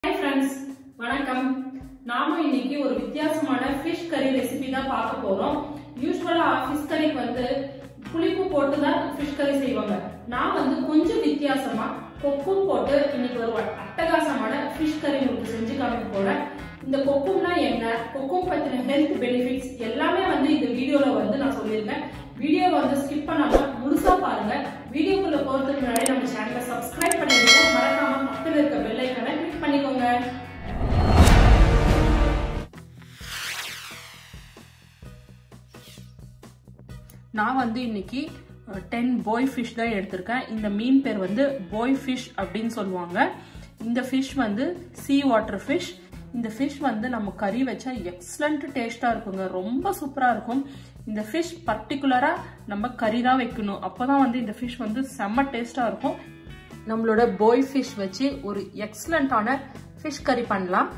hi friends வணக்கம் நாம இன்னைக்கு ஒரு வித்தியாசமான ஃபிஷ் கறி ரெசிபி தான் பார்க்க போறோம் யூஸ்வலா ஃபிஷ் கறிக்கு வந்து புளிப்பு போட்டு தான் ஃபிஷ் கறி செய்வாங்க நான் வந்து கொஞ்சம் வித்தியாசமா கொக்கும் போட்டு இன்னைக்கு ஒரு அட்டகாசமான ஃபிஷ் கறி உங்களுக்கு செஞ்சு காமிக்க போறேன் இந்த கொக்கும்னா என்ன கொக்கும் பத்தின ஹெல்த் பெனிஃபிட்ஸ் எல்லாமே வந்து இந்த வீடியோல வந்து நான் சொல்லியிருக்கேன் வீடியோ வந்து ஸ்கிப் பண்ணாம முழுசா பாருங்க வீடியோக்குள்ள போறதுக்கு முன்னாடி நம்ம சேனலை சப்ஸ்கிரைப் பண்ணிடுங்க மறக்காம பக்கத்துல இருக்க பெல் ஐக்கனை கிளிக் பண்ணிக்கோங்க நான் வந்து இன்னைக்கு டென் பாய் ஃபிஷ் தான் எடுத்திருக்கேன் இந்த மீன் பேர் வந்து பாய் ஃபிஷ் அப்படின்னு சொல்லுவாங்க இந்த ஃபிஷ் வந்து சீ வாட்டர் ஃபிஷ் இந்த ஃபிஷ் வந்து நம்ம கறி வச்சா எக்ஸலண்ட் டேஸ்டாக இருக்குங்க ரொம்ப சூப்பராக இருக்கும் இந்த ஃபிஷ் பர்டிகுலராக நம்ம கறி தான் வைக்கணும் அப்போ தான் வந்து இந்த ஃபிஷ் வந்து செம்ம டேஸ்டாக இருக்கும் நம்மளோட பாய் ஃபிஷ் வச்சு ஒரு எக்ஸலண்ட்டான ஃபிஷ் கறி பண்ணலாம்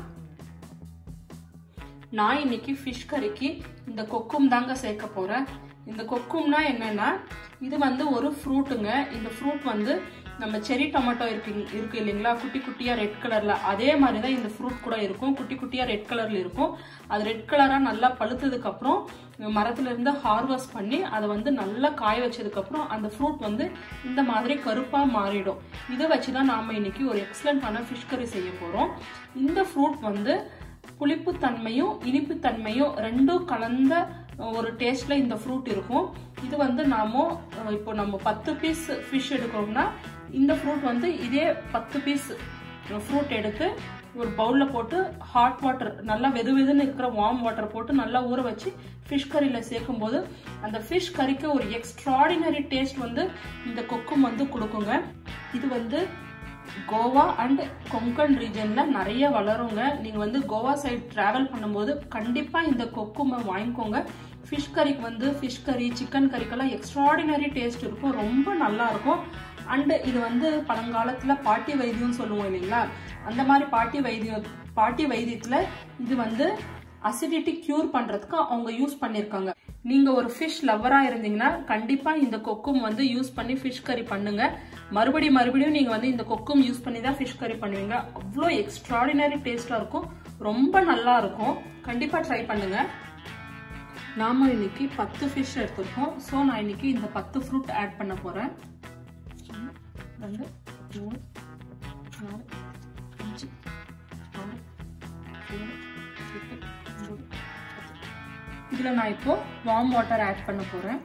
நான் இன்னைக்கு ஃபிஷ் கறிக்கு இந்த கொக்கும் தாங்க சேர்க்க போகிறேன் இந்த கொக்கும்னா என்னன்னா இது வந்து ஒரு ஃப்ரூட்டுங்க இந்த ஃப்ரூட் வந்து நம்ம செரி டொமேட்டோ இருக்கு இருக்கு இல்லைங்களா குட்டி குட்டியாக ரெட் கலரில் அதே மாதிரி தான் இந்த ஃப்ரூட் கூட இருக்கும் குட்டி குட்டியாக ரெட் கலரில் இருக்கும் அது ரெட் கலராக நல்லா பழுத்ததுக்கப்புறம் மரத்துலேருந்து ஹார்வெஸ்ட் பண்ணி அதை வந்து நல்லா காய வச்சதுக்கப்புறம் அந்த ஃப்ரூட் வந்து இந்த மாதிரி கருப்பாக மாறிடும் இதை வச்சு தான் நாம் இன்னைக்கு ஒரு எக்ஸலண்ட்டான ஃபிஷ் கறி செய்ய போகிறோம் இந்த ஃப்ரூட் வந்து புளிப்புத்தன்மையும் இனிப்புத்தன்மையும் ரெண்டும் கலந்த ஒரு டேஸ்ட்ல இந்த ஃப்ரூட் இருக்கும் இது வந்து நாம இப்போ நம்ம பத்து பீஸ் ஃபிஷ் எடுக்கிறோம்னா இந்த ஃப்ரூட் வந்து இதே பத்து பீஸ் ஃப்ரூட் எடுத்து ஒரு பவுலில் போட்டு ஹாட் வாட்டர் நல்லா வெது வெதுன்னு இருக்கிற வார்ம் வாட்டர் போட்டு நல்லா ஊற வச்சு ஃபிஷ் கறியில் சேர்க்கும் போது அந்த ஃபிஷ் கறிக்கு ஒரு எக்ஸ்ட்ராடினரி டேஸ்ட் வந்து இந்த கொக்கும் வந்து கொடுக்குங்க இது வந்து கோவா அண்ட் கொங்கன் ரீஜன்ல நிறைய வளருங்க நீங்க வந்து கோவா சைட் டிராவல் பண்ணும்போது கண்டிப்பா இந்த கொக்குமை வாங்கிக்கோங்க ஃபிஷ் கறிக்கு வந்து ஃபிஷ் கறி சிக்கன் கறிக்கெல்லாம் எக்ஸ்ட்ராடினரி டேஸ்ட் இருக்கும் ரொம்ப நல்லா இருக்கும் அண்டு இது வந்து பழங்காலத்தில் பாட்டி வைத்தியம்னு சொல்லுவோம் இல்லைங்களா அந்த மாதிரி பாட்டி வைத்தியம் பாட்டி வைத்தியத்தில் இது வந்து அசிடிட்டி கியூர் பண்ணுறதுக்கு அவங்க யூஸ் பண்ணியிருக்காங்க நீங்கள் ஒரு ஃபிஷ் லவ்வராக இருந்தீங்கன்னா கண்டிப்பாக இந்த கொக்கும் வந்து யூஸ் பண்ணி ஃபிஷ் கறி பண்ணுங்க மறுபடி மறுபடியும் நீங்கள் வந்து இந்த கொக்கும் யூஸ் பண்ணி தான் ஃபிஷ் கறி பண்ணுவீங்க அவ்வளோ எக்ஸ்ட்ராடினரி டேஸ்ட்டாக இருக்கும் ரொம்ப நல்லா இருக்கும் கண்டிப்பாக ட்ரை பண்ணுங்க நாம இன்னைக்கு பத்து ஃபிஷ் எடுத்திருக்கோம் ஸோ நான் இன்னைக்கு இந்த பத்து ஃப்ரூட் ஆட் பண்ண போகிறேன் ரெண்டு மூணு நாலு அஞ்சு ஆறு ஏழு எட்டு ஒன்பது இதில் நான் இப்போ வார்ம் வாட்டர் ஆட் பண்ண போகிறேன்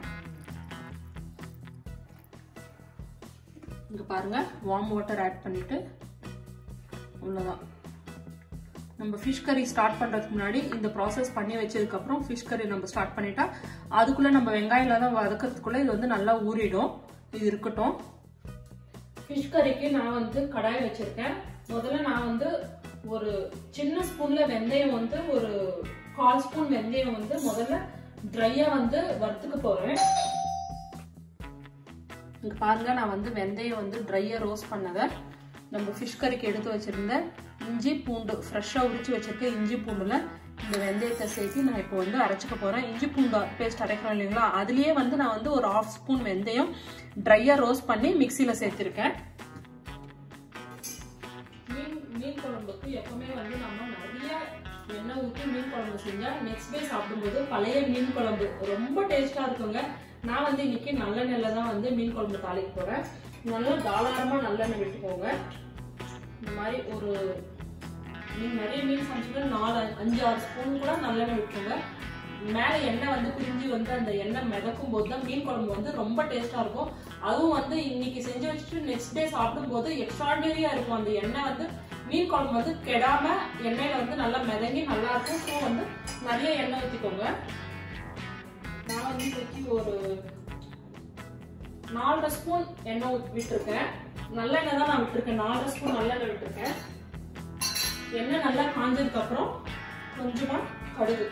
இங்கே பாருங்கள் வார்ம் வாட்டர் ஆட் பண்ணிவிட்டு அவ்வளோதான் நம்ம ஃபிஷ் கறி ஸ்டார்ட் பண்ணுறதுக்கு முன்னாடி இந்த ப்ராசஸ் பண்ணி வச்சதுக்கப்புறம் ஃபிஷ் கறி நம்ம ஸ்டார்ட் பண்ணிட்டா அதுக்குள்ளே நம்ம வெங்காயம் தான் வதக்கிறதுக்குள்ளே இது வந்து நல்லா ஊறிடும் இது இருக்கட்டும் ஃபிஷ் கறிக்கு நான் வந்து கடாய் வச்சுருக்கேன் முதல்ல நான் வந்து ஒரு சின்ன ஸ்பூன்ல வெந்தயம் வந்து ஒரு கால் ஸ்பூன் வெந்தயம் வந்து முதல்ல ட்ரையா வந்து வறுத்துக்க போறேன் இங்க பாருங்க நான் வந்து வெந்தயம் வந்து ட்ரையா ரோஸ்ட் பண்ணதை நம்ம ஃபிஷ் கறிக்கு எடுத்து வச்சிருந்தேன் இஞ்சி பூண்டு ஃப்ரெஷ்ஷாக உரிச்சு வச்சிருக்க இஞ்சி பூண்டுல இந்த வெந்தயத்தை சேர்த்து நான் இப்போ வந்து அரைச்சிக்க போறேன் இஞ்சி பூண்டு பேஸ்ட் அரைக்கிறோம் இல்லைங்களா அதுலயே வந்து நான் வந்து ஒரு ஆஃப் ஸ்பூன் வெந்தயம் ட்ரையா ரோஸ்ட் பண்ணி மிக்சியில சேர்த்திருக்கேன் மீன் மீன் குழம்புக்கு எப்பவுமே வந்து நம்ம நிறைய எண்ணெய் ஊற்றி மீன் குழம்பு செஞ்சா நெக்ஸ்ட் டே சாப்பிடும்போது பழைய மீன் குழம்பு ரொம்ப டேஸ்டா இருக்குங்க நான் வந்து இன்னைக்கு நல்லெண்ணெயில தான் வந்து மீன் குழம்பு தாளிக்க போறேன் நல்லா தாராளமா நல்லெண்ணெய் விட்டுக்கோங்க இந்த மாதிரி ஒரு மீன் நிறைய மீன் சமைச்சுட்டு நாலு அஞ்சு ஆறு ஸ்பூன் கூட நல்லெண்ணெய் விட்டுக்கோங்க மேலே எண்ணெய் வந்து பிரிஞ்சு வந்து அந்த எண்ணெய் மிதக்கும் போது தான் மீன் குழம்பு வந்து ரொம்ப டேஸ்டா இருக்கும் அதுவும் வந்து இன்னைக்கு செஞ்சு வச்சுட்டு நெக்ஸ்ட் டே சாப்பிடும்போது எக்ஸ்ட்ராடினரியா இருக்கும் அந்த எண்ணெய் வந்து மீன் குழம்பு வந்து கெடாம எண்ணெயில வந்து நல்லா மிதங்கி நல்லா இருக்கும் ஸோ வந்து நிறைய எண்ணெய் ஊற்றிக்கோங்க நான் வந்து இன்னைக்கு ஒரு நாலரை ஸ்பூன் எண்ணெய் விட்டுருக்கேன் நல்லெண்ணெய் தான் நான் விட்டுருக்கேன் நாலரை ஸ்பூன் நல்லெண்ணெய் விட்டுருக்கேன் எண்ணெய் நல்லா காஞ்சதுக்கு அப்புறம் கொஞ்சமா கடுகு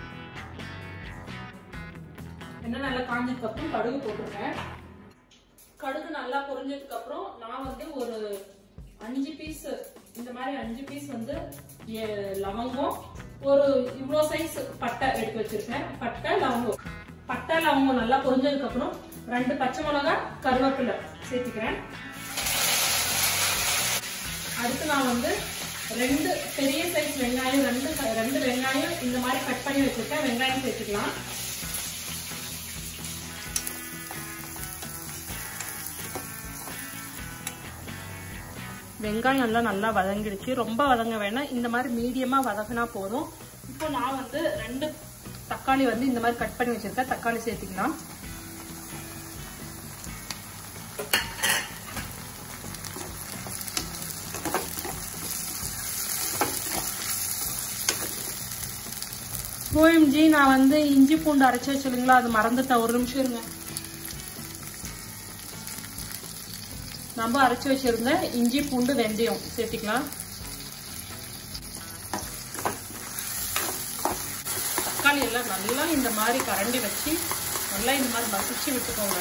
எண்ணெய் நல்லா காஞ்சதுக்கு அப்புறம் கடுகு போட்டிருக்கேன் கடுகு நல்லா பொரிஞ்சதுக்கு அப்புறம் நான் வந்து ஒரு அஞ்சு பீஸ் இந்த மாதிரி அஞ்சு பீஸ் வந்து லவங்கம் ஒரு இவ்வளோ சைஸ் பட்டை எடுத்து வச்சிருக்கேன் பட்டை லவங்கம் பட்டை லவங்கம் நல்லா பொரிஞ்சதுக்கு அப்புறம் ரெண்டு பச்சை மிளகாய் கருவேப்பிலை சேர்த்துக்கிறேன் அடுத்து நான் வந்து ரெண்டு பெரிய சைஸ் வெங்காயம் ரெண்டு ரெண்டு வெங்காயம் இந்த மாதிரி கட் பண்ணி வச்சிருக்கேன் வெங்காயம் சேர்த்துக்கலாம் வெங்காயம் எல்லாம் நல்லா வதங்கிடுச்சு ரொம்ப வதங்க வேணாம் இந்த மாதிரி மீடியமா வதங்கினா போதும் இப்போ நான் வந்து ரெண்டு தக்காளி வந்து இந்த மாதிரி கட் பண்ணி வச்சிருக்கேன் தக்காளி சேர்த்துக்கலாம் ஓஎம்ஜி நான் வந்து இஞ்சி பூண்டு அரைச்சி வச்சுருங்களா அது மறந்துட்டேன் ஒரு நிமிஷம் இருங்க நம்ம அரைச்சி வச்சிருந்த இஞ்சி பூண்டு வெந்தயம் சேர்த்திக்கலாம் தக்காளி எல்லாம் நல்லா இந்த மாதிரி கரண்டி வச்சு நல்லா இந்த மாதிரி மசிச்சு விட்டுக்கோங்க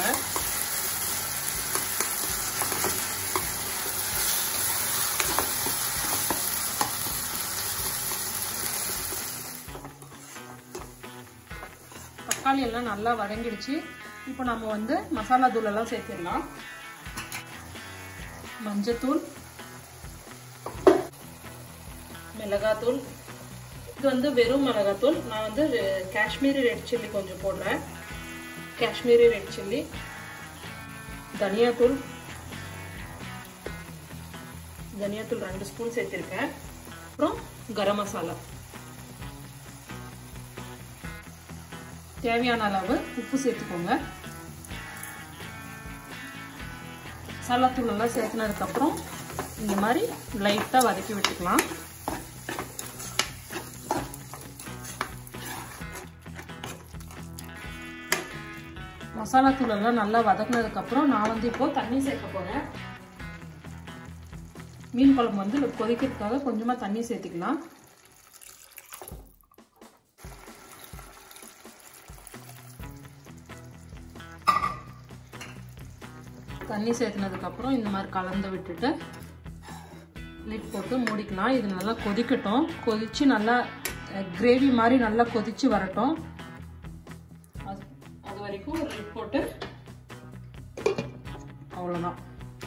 தக்காளி எல்லாம் நல்லா வதங்கிடுச்சு இப்போ நம்ம வந்து மசாலா தூள் எல்லாம் சேர்த்திடலாம் மஞ்சத்தூள் மிளகாத்தூள் இது வந்து வெறும் மிளகாத்தூள் நான் வந்து காஷ்மீரி ரெட் சில்லி கொஞ்சம் போடுறேன் காஷ்மீரி ரெட் சில்லி தனியாத்தூள் தனியாத்தூள் ரெண்டு ஸ்பூன் சேர்த்திருக்கேன் அப்புறம் கரம் மசாலா தேவையான அளவு உப்பு சேர்த்துக்கோங்க மசாலாத்தூள் எல்லாம் சேர்த்துனதுக்கப்புறம் இந்த மாதிரி லைட்டாக வதக்கி விட்டுக்கலாம் மசாலாத்தூள் எல்லாம் நல்லா வதக்கினதுக்கப்புறம் நான் வந்து இப்போ தண்ணி சேர்க்க போகிறேன் மீன் குழம்பு வந்து கொதிக்கிறதுக்காக கொஞ்சமாக தண்ணி சேர்த்துக்கலாம் தண்ணி சேர்த்துனதுக்கப்புறம் இந்த மாதிரி கலந்து விட்டுட்டு லிட் போட்டு மூடிக்கலாம் இது நல்லா கொதிக்கட்டும் கொதிச்சு நல்லா கிரேவி மாதிரி நல்லா கொதிச்சு வரட்டும் அது அது வரைக்கும் லிட் போட்டு அவ்வளோதான்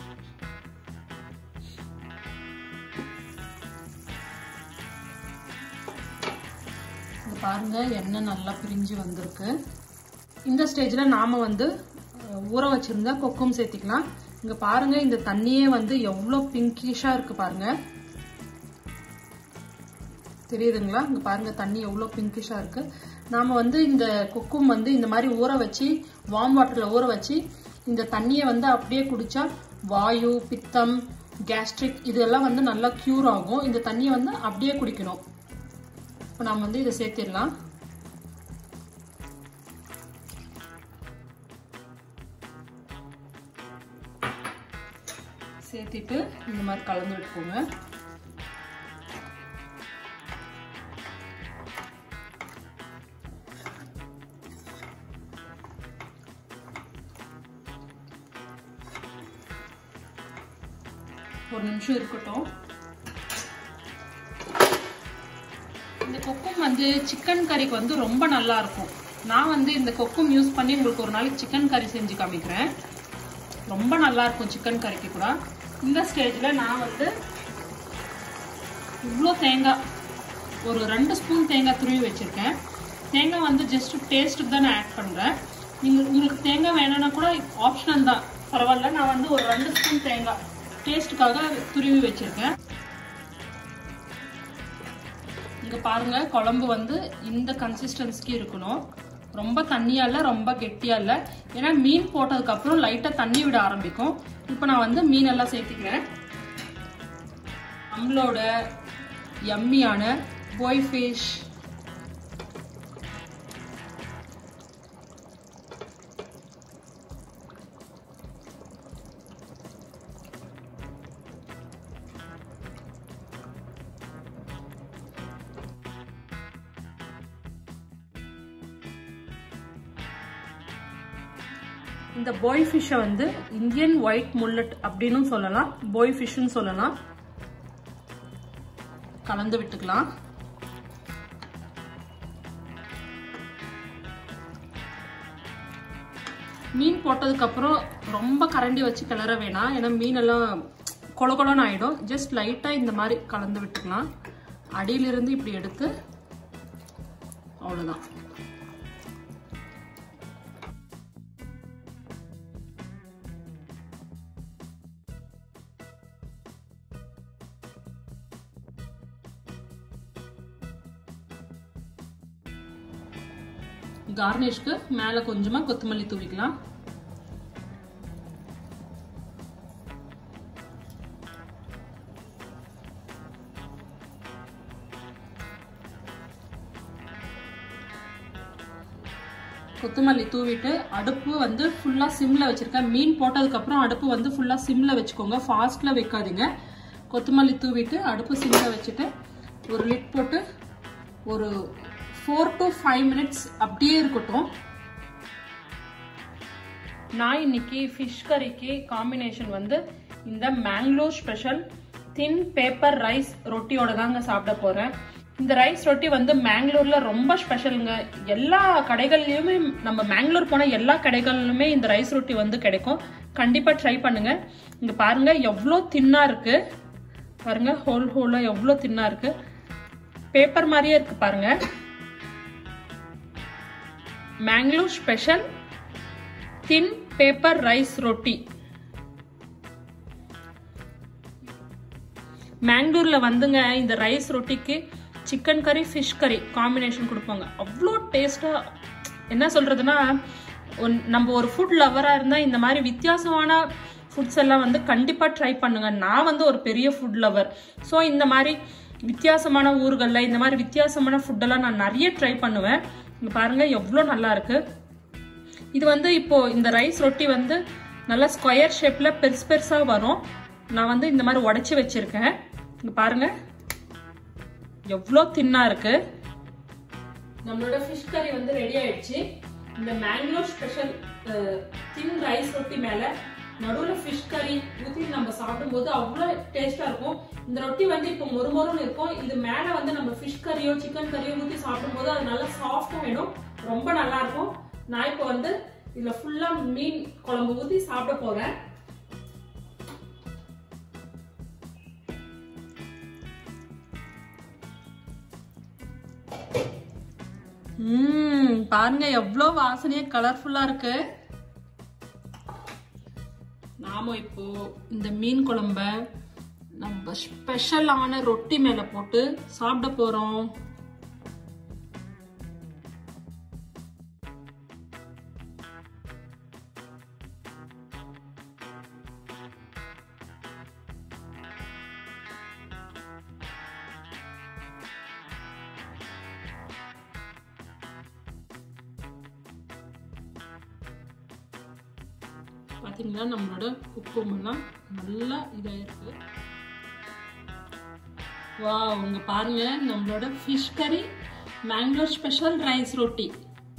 இது பாருங்க எண்ணெய் நல்லா பிரிஞ்சு வந்திருக்கு இந்த ஸ்டேஜில் நாம் வந்து ஊற வச்சிருந்தா கொக்கம் சேர்த்திக்கலாம் இங்க பாருங்க இந்த தண்ணியே வந்து எவ்வளோ பிங்கிஷா இருக்கு பாருங்க தெரியுதுங்களா இங்க பாருங்க தண்ணி எவ்வளோ பிங்கிஷா இருக்கு நாம வந்து இந்த கொக்கும் வந்து இந்த மாதிரி ஊற வச்சு வார்ம் வாட்டர்ல ஊற வச்சு இந்த தண்ணியை வந்து அப்படியே குடிச்சா வாயு பித்தம் கேஸ்ட்ரிக் இதெல்லாம் வந்து நல்லா கியூர் ஆகும் இந்த தண்ணியை வந்து அப்படியே குடிக்கணும் இப்போ நாம் வந்து இதை சேர்த்திடலாம் சேர்த்திட்டு இந்த மாதிரி கலந்து விட்டுக்கோங்க ஒரு நிமிஷம் இருக்கட்டும் இந்த கொக்கும் வந்து சிக்கன் கறிக்கு வந்து ரொம்ப நல்லா இருக்கும் நான் வந்து இந்த கொக்கும் யூஸ் பண்ணி உங்களுக்கு ஒரு நாளைக்கு சிக்கன் கறி செஞ்சு காமிக்கிறேன் ரொம்ப நல்லா இருக்கும் சிக்கன் கறிக்கு கூட இந்த ஸ்டேஜில் நான் வந்து இவ்வளோ தேங்காய் ஒரு ரெண்டு ஸ்பூன் தேங்காய் துருவி வச்சுருக்கேன் தேங்காய் வந்து ஜஸ்ட் டேஸ்ட்டுக்கு தான் நான் ஆட் பண்ணுறேன் நீங்கள் உங்களுக்கு தேங்காய் வேணும்னா கூட ஆப்ஷனல் தான் பரவாயில்ல நான் வந்து ஒரு ரெண்டு ஸ்பூன் தேங்காய் டேஸ்ட்டுக்காக துருவி வச்சுருக்கேன் இங்கே பாருங்கள் குழம்பு வந்து இந்த கன்சிஸ்டன்சிக்கு இருக்கணும் ரொம்ப தண்ணியா இல்லை ரொம்ப கெட்டியா இல்லை ஏன்னா மீன் போட்டதுக்கப்புறம் லைட்டாக தண்ணி விட ஆரம்பிக்கும் இப்போ நான் வந்து மீனெல்லாம் சேர்த்துக்கிறேன் நம்மளோட யம்மியான பாய் ஃபிஷ் இந்த பாய் ஃபிஷ்ஷை வந்து இந்தியன் ஒயிட் முல்லட் அப்படின்னு சொல்லலாம் பாய் ஃபிஷ்னு சொல்லலாம் கலந்து விட்டுக்கலாம் மீன் போட்டதுக்கு அப்புறம் ரொம்ப கரண்டி வச்சு கிளற வேணாம் ஏன்னா மீனெல்லாம் கொல கொலன்னு ஆகிடும் ஜஸ்ட் லைட்டாக இந்த மாதிரி கலந்து விட்டுக்கலாம் அடியிலிருந்து இப்படி எடுத்து அவ்வளோதான் கார்னிஷ்க்கு மேலே கொஞ்சமாக கொத்தமல்லி தூவிக்கலாம் கொத்தமல்லி தூவிட்டு அடுப்பு வந்து ஃபுல்லாக சிம்மில் வச்சுருக்கேன் மீன் போட்டதுக்கப்புறம் அடுப்பு வந்து ஃபுல்லாக சிம்மில் வச்சுக்கோங்க ஃபாஸ்ட்டில் வைக்காதீங்க கொத்தமல்லி தூவிட்டு அடுப்பு சிம்மில் வச்சுட்டு ஒரு லிட் போட்டு ஒரு ஃபோர் டு ஃபைவ் மினிட்ஸ் அப்படியே இருக்கட்டும் நான் இன்னைக்கு ஃபிஷ் கறிக்கு காம்பினேஷன் வந்து இந்த Mangalore special thin paper rice ரொட்டியோட தாங்க சாப்பிட போகிறேன் இந்த ரைஸ் ரொட்டி வந்து மேங்களூர்ல ரொம்ப ஸ்பெஷலுங்க எல்லா கடைகள்லையுமே நம்ம மேங்களூர் போன எல்லா கடைகள்லுமே இந்த ரைஸ் ரொட்டி வந்து கிடைக்கும் கண்டிப்பா ட்ரை பண்ணுங்க இங்க பாருங்க எவ்வளோ தின்னா இருக்கு பாருங்க ஹோல் ஹோலா எவ்வளோ தின்னா இருக்கு பேப்பர் மாதிரியே இருக்கு பாருங்க Mangalore special thin paper rice ரொட்டி மேங்களூர்ல வந்துங்க இந்த ரைஸ் ரொட்டிக்கு சிக்கன் கறி ஃபிஷ் கறி காம்பினேஷன் கொடுப்பாங்க அவ்வளோ டேஸ்ட்டாக என்ன சொல்கிறதுனா நம்ம ஒரு ஃபுட் லவராக இருந்தால் இந்த மாதிரி வித்தியாசமான ஃபுட்ஸ் எல்லாம் வந்து கண்டிப்பாக ட்ரை பண்ணுங்க நான் வந்து ஒரு பெரிய ஃபுட் லவர் ஸோ இந்த மாதிரி வித்தியாசமான ஊர்களில் இந்த மாதிரி வித்தியாசமான ஃபுட்டெல்லாம் நான் நிறைய ட்ரை பண்ணுவேன் இங்கே பாருங்கள் எவ்வளோ நல்லா இருக்கு இது வந்து இப்போ இந்த ரைஸ் ரொட்டி வந்து நல்லா ஸ்கொயர் ஷேப்பில் பெருசு பெருசாக வரும் நான் வந்து இந்த மாதிரி உடச்சி வச்சுருக்கேன் இங்கே பாருங்கள் எவ்வளோ தின்னா இருக்கு நம்மளோட ஃபிஷ் கறி வந்து ரெடி ஆயிடுச்சு இந்த மேங்களூர் ஸ்பெஷல் தின் ரைஸ் ரொட்டி மேல நடுவில் ஃபிஷ் கறி ஊற்றி நம்ம சாப்பிடும்போது அவ்வளோ டேஸ்டாக இருக்கும் இந்த ரொட்டி வந்து இப்போ மொறு மொறுன்னு இருக்கும் இது மேலே வந்து நம்ம ஃபிஷ் கறியோ சிக்கன் கறியோ ஊற்றி சாப்பிடும்போது அது நல்லா சாஃப்டாக ஆகிடும் ரொம்ப நல்லா இருக்கும் நான் இப்போ வந்து இதில் ஃபுல்லாக மீன் குழம்பு ஊற்றி சாப்பிட போகிறேன் ம் பாருங்க எவ்வளோ வாசனையா கலர்ஃபுல்லா இருக்கு நாம இப்போ இந்த மீன் குழம்ப நம்ம ஸ்பெஷலான ரொட்டி மேல போட்டு சாப்பிட போறோம் பார்த்தீங்களா நம்மளோட குக்குமெல்லாம் நல்லா இதாயிருக்கு வா உங்க பாருங்க நம்மளோட ஃபிஷ் கறி மேங்களூர் ஸ்பெஷல் ரைஸ் ரொட்டி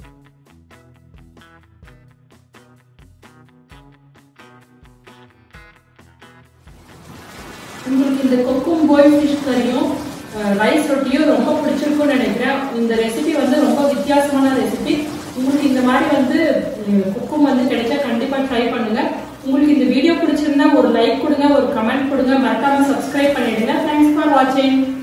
உங்களுக்கு இந்த கொக்கும் பாய் ஃபிஷ் கறியும் ரைஸ் ரொட்டியும் ரொம்ப பிடிச்சிருக்கும்னு நினைக்கிறேன் இந்த ரெசிபி வந்து ரொம்ப வித்தியாசமான ரெசிபி உங்களுக்கு இந்த மாதிரி வந்து குக்கும் வந்து கிடைச்சா கண்டிப்பா ட்ரை பண்ணுங்க உங்களுக்கு இந்த வீடியோ பிடிச்சிருந்தா ஒரு லைக் கொடுங்க ஒரு கமெண்ட் கொடுங்க மறக்காம சப்ஸ்கிரைப் பண்ணிடுங்க தேங்க்ஸ் ஃபார் வாட்சிங்